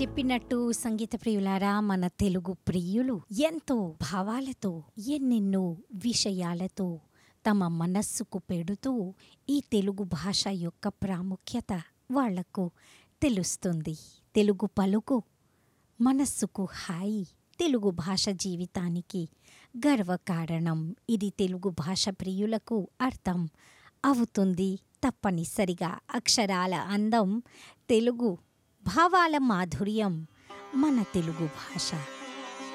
చెప్పినట్టు సంగీత ప్రియులారా మన తెలుగు ప్రియులు ఎంతో భావాలతో ఎన్నెన్నో విషయాలతో తమ మనస్సుకు పెడుతూ ఈ తెలుగు భాష యొక్క ప్రాముఖ్యత వాళ్లకు తెలుస్తుంది తెలుగు పలుకు మనస్సుకు హాయి తెలుగు భాష జీవితానికి గర్వకారణం ఇది తెలుగు భాష ప్రియులకు అర్థం అవుతుంది తప్పనిసరిగా అక్షరాల అందం తెలుగు భావాల మాధుర్యం మన తెలుగు భాష